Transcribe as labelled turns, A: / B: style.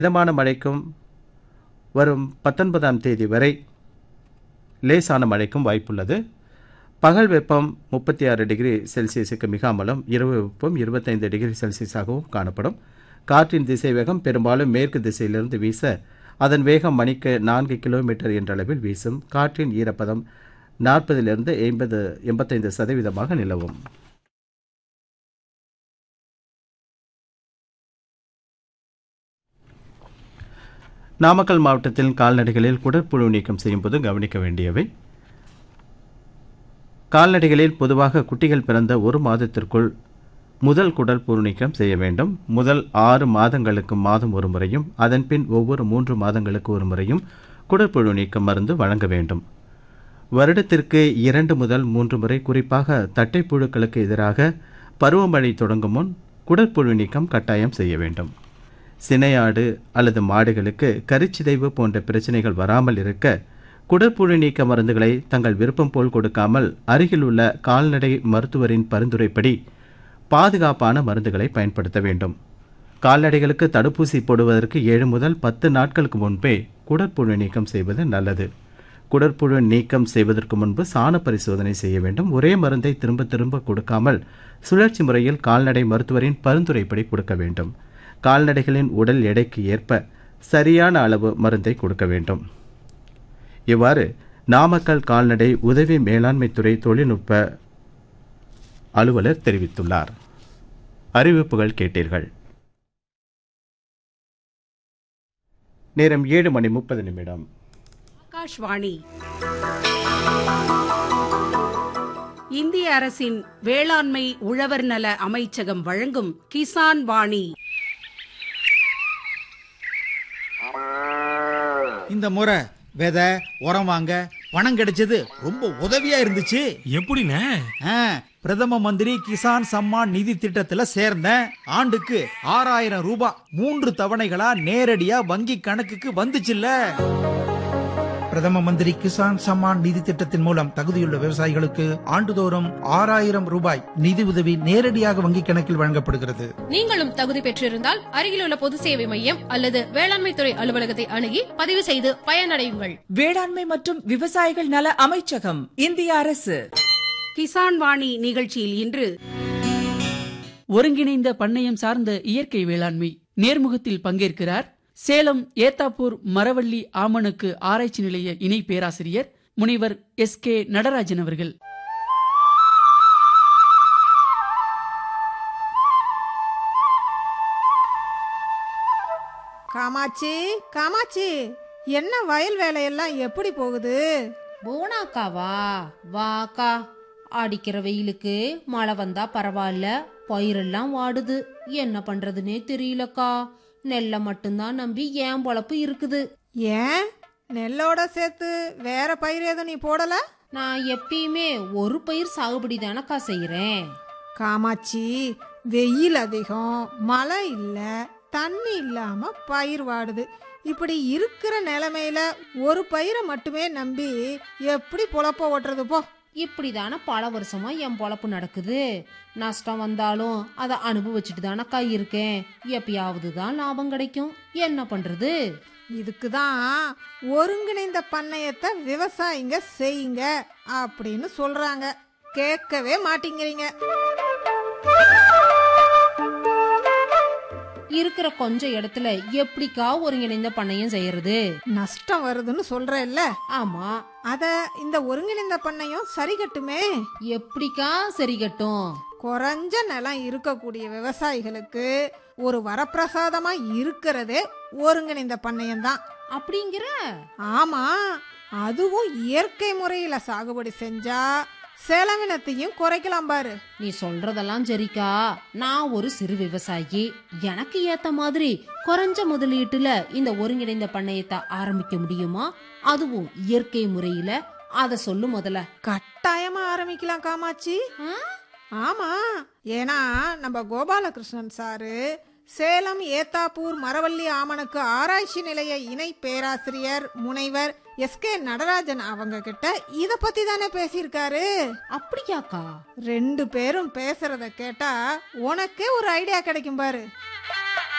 A: மிதமான மழைக்கும் வரும் பத்தொன்பதாம் தேதி வரை லேசான மழைக்கும் வாய்ப்புள்ளது பகல் வெப்பம் முப்பத்தி ஆறு டிகிரி செல்சியஸுக்கு மிகாமலும் இரவு வெப்பம் இருபத்தைந்து டிகிரி செல்சியஸாகவும் காணப்படும் காற்றின் திசை வேகம் பெரும்பாலும் மேற்கு திசையிலிருந்து வீச அதன் வேகம் மணிக்கு நான்கு கிலோமீட்டர் என்ற அளவில் வீசும் காற்றின் ஈரப்பதம் நாற்பதிலிருந்து எண்பது எண்பத்தைந்து சதவீதமாக நிலவும் நாமக்கல் மாவட்டத்தில் கால்நடைகளில் குடற்புழு நீக்கம் செய்யும்போது கவனிக்க வேண்டியவை கால்நடைகளில் பொதுவாக குட்டிகள் பிறந்த ஒரு மாதத்திற்குள் முதல் குடல் புழு நீக்கம் செய்ய வேண்டும் முதல் ஆறு மாதங்களுக்கு மாதம் ஒரு முறையும் அதன்பின் ஒவ்வொரு மூன்று மாதங்களுக்கு ஒரு முறையும் குடற்புழு நீக்கம் மருந்து வழங்க வேண்டும் வருடத்திற்கு இரண்டு முதல் மூன்று முறை குறிப்பாக தட்டைப்புழுக்களுக்கு எதிராக பருவமழை தொடங்கும் முன் குடற்புழு நீக்கம் கட்டாயம் செய்ய வேண்டும் சினையாடு அல்லது மாடுகளுக்கு கருச்சிதைவு போன்ற பிரச்சனைகள் வராமல் இருக்க குடற்புழு நீக்க மருந்துகளை தங்கள் விருப்பம் போல் கொடுக்காமல் அருகில் உள்ள கால்நடை மருத்துவரின் பரிந்துரைப்படி பாதுகாப்பான மருந்துகளை பயன்படுத்த வேண்டும் கால்நடைகளுக்கு தடுப்பூசி போடுவதற்கு ஏழு முதல் பத்து நாட்களுக்கு முன்பே குடற்புழு நீக்கம் செய்வது நல்லது குடற்புழு நீக்கம் செய்வதற்கு முன்பு சாண பரிசோதனை செய்ய வேண்டும் ஒரே மருந்தை திரும்ப திரும்ப கொடுக்காமல் சுழற்சி முறையில் கால்நடை மருத்துவரின் பரிந்துரைப்படி கொடுக்க வேண்டும் கால்நடைகளின் உடல் எடைக்கு ஏற்ப சரியான அளவு மருந்தை கொடுக்க வேண்டும் இவ்வாறு நாமக்கல் கால்நடை உதவி மேலாண்மைத்துறை தொழில்நுட்ப அலுவலர் தெரிவித்துள்ளார் அறிவிப்புகள் கேட்டீர்கள் நேரம் ஏழு மணி முப்பது நிமிடம்
B: ஆகாஷ்வாணி இந்திய அரசின் வேளாண்மை உழவர் நல அமைச்சகம் வழங்கும் கிசான் வாணி
C: இந்த முறை விதை உரம் வாங்க பணம் கிடைச்சது ரொம்ப உதவியா இருந்துச்சு
D: எப்படிண்ணே
C: ஆ, பிரதம மந்திரி கிசான் சம்மான் நிதி திட்டத்துல சேர்ந்தேன் ஆண்டுக்கு ஆறாயிரம் ரூபாய் மூன்று தவணைகளா நேரடியா வங்கி கணக்குக்கு வந்துச்சுல்ல
E: பிரதம மந்திரி கிசான் சம்மான் நிதி திட்டத்தின் மூலம் தகுதியுள்ள விவசாயிகளுக்கு ஆண்டுதோறும் ஆறாயிரம் ரூபாய் நிதி உதவி நேரடியாக வங்கிக் கணக்கில் வழங்கப்படுகிறது
F: நீங்களும் தகுதி பெற்றிருந்தால் அருகிலுள்ள பொது சேவை மையம் அல்லது வேளாண்மை துறை அலுவலகத்தை அணுகி பதிவு செய்து பயனடையுங்கள்
G: வேளாண்மை மற்றும் விவசாயிகள் நல அமைச்சகம் இந்திய அரசு
B: கிசான் வாணி நிகழ்ச்சியில் இன்று
H: ஒருங்கிணைந்த பண்ணையம் சார்ந்த இயற்கை வேளாண்மை நேர்முகத்தில் பங்கேற்கிறார் சேலம் ஏத்தாப்பூர் மரவள்ளி ஆமணுக்கு ஆராய்ச்சி நிலைய இணை பேராசிரியர் முனைவர் எஸ் கே நடராஜன் அவர்கள்
I: காமாட்சி காமாட்சி என்ன வயல் வேலையெல்லாம் எப்படி போகுது
J: போனாக்காவா வாக்கா அடிக்கிற வெயிலுக்கு மழை வந்தா பரவாயில்ல பயிரெல்லாம் வாடுது என்ன பண்றதுனே தெரியலக்கா நெல்லை மட்டும்தான் நம்பி ஏன் பொழப்பு இருக்குது
I: ஏன் நெல்லோட சேர்த்து வேற பயிர் எதுவும் நீ போடல
J: நான் எப்பயுமே ஒரு பயிர் சாகுபடி தானக்கா செய்யறேன்
I: காமாட்சி வெயில் அதிகம் மழை இல்ல தண்ணி இல்லாம பயிர் வாடுது இப்படி இருக்கிற நிலைமையில ஒரு பயிரை மட்டுமே நம்பி எப்படி பொழப்ப ஓட்டுறது போ
J: இப்படிதானே பல வருஷமா என் பொழப்பு நடக்குது நஷ்டம் வந்தாலும் அதை அனுபவிச்சுட்டு தானக்கா இருக்கேன் எப்பயாவது தான் லாபம் கிடைக்கும் என்ன பண்றது
I: இதுக்கு தான் ஒருங்கிணைந்த பண்ணையத்தை விவசாயிங்க செய்யுங்க அப்படின்னு சொல்றாங்க கேட்கவே மாட்டேங்கிறீங்க
J: இருக்கிற கொஞ்சம் இடத்துல எப்படிக்கா ஒருங்கிணைந்த பண்ணையம் செய்யறது
I: நஷ்டம் வருதுன்னு சொல்றேல்ல
J: ஆமா
I: அத இந்த ஒருங்கிணைந்த பண்ணையம் சரி கட்டுமே
J: எப்படிக்கா சரி கட்டும்
I: குறைஞ்ச நிலம் இருக்கக்கூடிய விவசாயிகளுக்கு ஒரு வரப்பிரசாதமா இருக்கிறதே ஒருங்கிணைந்த பண்ணையம் தான்
J: அப்படிங்கிற
I: ஆமா அதுவும் இயற்கை முறையில சாகுபடி செஞ்சா செலவினத்தையும் குறைக்கலாம் பாரு
J: நீ சொல்றதெல்லாம் சரிக்கா நான் ஒரு சிறு விவசாயி எனக்கு ஏத்த மாதிரி குறைஞ்ச முதலீட்டுல இந்த ஒருங்கிணைந்த பண்ணையத்தை ஆரம்பிக்க முடியுமா அதுவும் இயற்கை முறையில அத சொல்லு முதல்ல
I: கட்டாயமா ஆரம்பிக்கலாம் காமாட்சி
J: ஆ?
I: ஆமா ஏன்னா நம்ம கோபாலகிருஷ்ணன் சாரு சேலம் ஏத்தாப்பூர் மரவள்ளி ஆமணக்கு ஆராய்ச்சி நிலைய இணை பேராசிரியர் முனைவர் எஸ் கே நடராஜன் அவங்க கிட்ட இத பத்தி தானே பேசியிருக்காரு
J: அப்படியாக்கா
I: ரெண்டு பேரும் பேசுறத கேட்டா உனக்கே ஒரு ஐடியா கிடைக்கும் பாரு